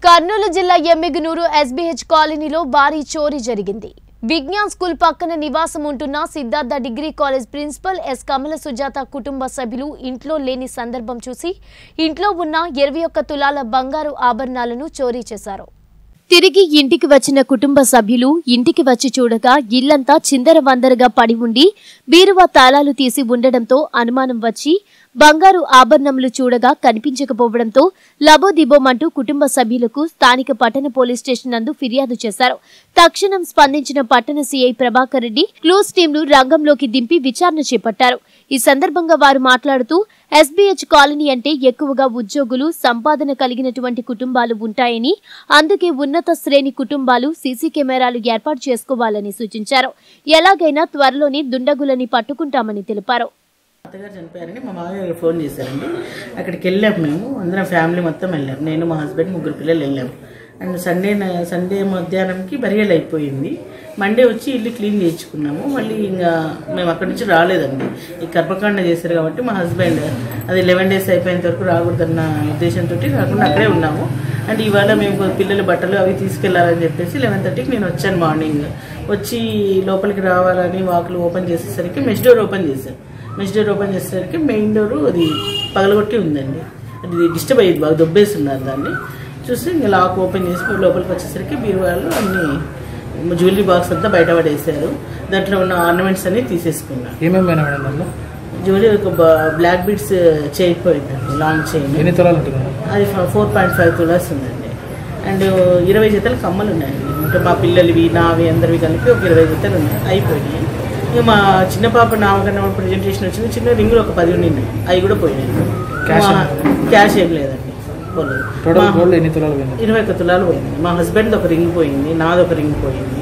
కర్నూలు జిల్లా ఎమ్మిగనూరు ఎస్బీహెచ్ కాలనీలో భారీ చోరీ జరిగింది విజ్ఞాన్ స్కూల్ పక్కన నివాసం ఉంటున్న Siddhartha degree college principal S Kamala Sujatha కుటుంబ సభ్యులు ఇంట్లో లేని సందర్భం చూసి ఇంట్లో ఉన్న ఇరవై ఒక్క తులాల బంగారు ఆభరణాలను చోరీ చేశారు తిరిగి ఇంటికి వచ్చిన కుటుంబ సభ్యులు ఇంటికి వచ్చి చూడగా ఇల్లంతా చిందరవందరగా పడి ఉండి బీరువా తాళాలు తీసి ఉండడంతో అనుమానం వచ్చి బంగారు ఆభరణములు చూడగా కనిపించకపోవడంతో లబోదిబోమంటూ కుటుంబ సభ్యులకు స్థానిక పట్టణ పోలీస్ స్టేషన్ నందు ఫిర్యాదు చేశారు తక్షణం స్పందించిన పట్టణ సీఐ ప్రభాకర్ రెడ్డి క్లూస్ టీంను రంగంలోకి దింపి విచారణ చేపట్టారు ఈ సందర్భంగా వారు మాట్లాడుతూ ఎస్బీహెచ్ కాలనీ అంటే ఎక్కువగా ఉద్యోగులు సంపాదన కలిగినటువంటి కుటుంబాలు ఉంటాయని అందుకే ఉన్నత శ్రేణి కుటుంబాలు సీసీ కెమెరాలు ఏర్పాటు చేసుకోవాలని సూచించారు ఎలాగైనా త్వరలోనే దుండగులని పట్టుకుంటామని తెలిపారు అత్తగారు చనిపోయారని మా మామయ్య గారు ఫోన్ చేశారండి అక్కడికి వెళ్ళాము మేము అందరం ఫ్యామిలీ మొత్తం వెళ్ళాం నేను మా హస్బెండ్ ముగ్గురు పిల్లలు వెళ్ళాము అండ్ సండే న- సండే మధ్యాహ్నంకి బరియల్ అయిపోయింది మండే వచ్చి ఇల్లు క్లీన్ చేయించుకున్నాము మళ్ళీ ఇంకా మేము అక్కడి నుంచి రాలేదండి ఈ కర్మకాండ చేశారు కాబట్టి మా హస్బెండ్ అది లెవెన్ డేస్ అయిపోయేంత వరకు రాకూడదన్న ఉద్దేశంతో రాకుండా అక్కడే ఉన్నాము అండ్ ఇవాళ మేము కొ- పిల్లల బట్టలు అవి తీసుకెళ్లాలని చెప్పేసి లెవెన్ థర్టీకి నేను వచ్చాను మార్నింగ్ వచ్చి లోపలికి రావాలని వాకులు ఓపెన్ చేసేసరికి మెష్ డోర్ ఓపెన్ చేశాను మెష్ డోర్ ఓపెన్ చేసేసరికి మెయిన్ డోర్ అది పగలగొట్టి ఉందండి అది డిస్టర్బ్ అయ్యేది బాగా దొబ్బేసి ఉన్నారు దాన్ని చూసి ఇంకా లాక్ ఓపెన్ చేసి లోపలికి వచ్చేసరికి బీరువాళ్ళు అన్ని జ్యువెలరీ బాక్స్ అంతా బయట పడేసారు దాంట్లో ఉన్న ఆర్నమెంట్స్ అన్ని తీసేసుకున్నారు ఏమేమి పోయినా మేడం దాంట్లో జ్యువెలరీ ఒక బ్లాక్ బీడ్స్ చేయకపోయిందండి లాంగ్ చైన్ ఎన్ని తులాలు ఉంటుంది మేడం అది ఫోర్ పాయింట్ ఫైవ్ తులాస్ ఉందండి అండ్ ఇరవై జతలు కమ్మలు ఉన్నాయండి అంటే మా పిల్లలవి నావి అందరివి కలిపి ఒక ఇరవై జతలు ఉన్నాయి అయిపోయినాయి ఇక మా చిన్న పాప నామకన్నా ప్రజెంటేషన్ వచ్చింది చిన్న రింగులు ఒక పది ఉన్నాయి అవి కూడా పోయినాయి Cash మా- క్యాష్ ఏం లేదండి పోలేదు టోటల్ మా- గోల్డ్ ఎన్ని తులాలు పోయింది ఇరవై ఒక్క తులాలు పోయింది మా హస్బెండ్ ఒక రింగ్ పోయింది నాది ఒక రింగ్ పోయింది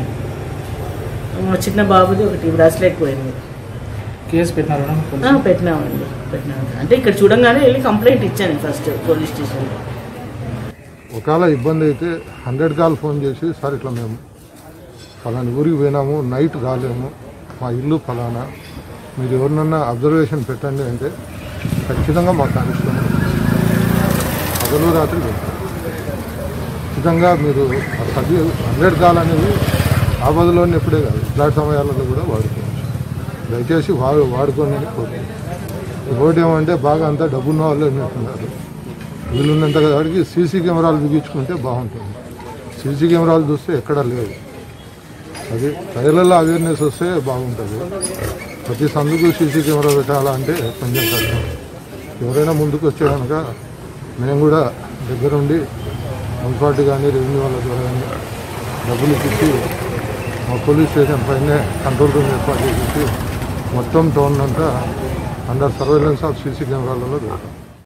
మా చిన్న బాబుది ఒకటి బ్రాస్లెట్ పోయింది కేసు పెట్టినారు మేడం ఆ, పోలీసులు? పెట్టినామండి పెట్టినామండి అంటే ఇక్కడ చూడంగానే వెళ్ళి కంప్లైంట్ ఇచ్చాను ఫస్ట్ పోలీస్ స్టేషన్లో ఒకవేళ ఇబ్బంది అయితే హండ్రెడ్ కాల్ ఫోన్ చేసి సార్ ఇట్లా మేము ఫలాని ఊరికి పోయినాము నైట్ రాలేము మా ఇల్లు ఫలానా మీరు ఎవరినన్నా అబ్జర్వేషన్ పెట్టండి అంటే ఖచ్చితంగా మా కానిస్టేబుల్ పగలు రాత్రి పెడతారు ఖచ్చితంగా మీరు ఆ పది హండ్రెడ్ కాల్ అనేది ఆపదలోనే ఎప్పుడే కాదు ఇట్లాంటి సమయాలలో కూడా వాడుకోవచ్చు దయచేసి వాడు వాడుకోండి అని కోరుకుంటున్నాను ఇంకోటి ఏమంటే బాగా అంతా డబ్బున్న వాళ్ళు ఉన్నట్టున్నారు వీళ్ళున్నంత వాడికి సీసీ కెమెరాలు బిగించుకుంటే బాగుంటుంది సీసీ కెమెరాలు చూస్తే ఎక్కడా లేవు అది ప్రజలలో అవేర్నెస్ వస్తే బాగుంటుంది ప్రతి సందుకు సీసీ కెమెరా పెట్టాలంటే కొంచెం కష్టం ఎవరైనా ముందుకు వచ్చే కనుక మేము కూడా దగ్గరుండి మున్సిపాలిటీ కానీ రెవెన్యూ వాళ్ళ ద్వారా కానీ డబ్బులు ఇచ్చి మా పోలీస్ స్టేషన్ పైనే కంట్రోల్ రూమ్ ఏర్పాటు చేసి మొత్తం టౌన్ అంతా అండర్ సర్వేలెన్స్ ఆఫ్ సీసీ కెమెరాలలో పెడతాం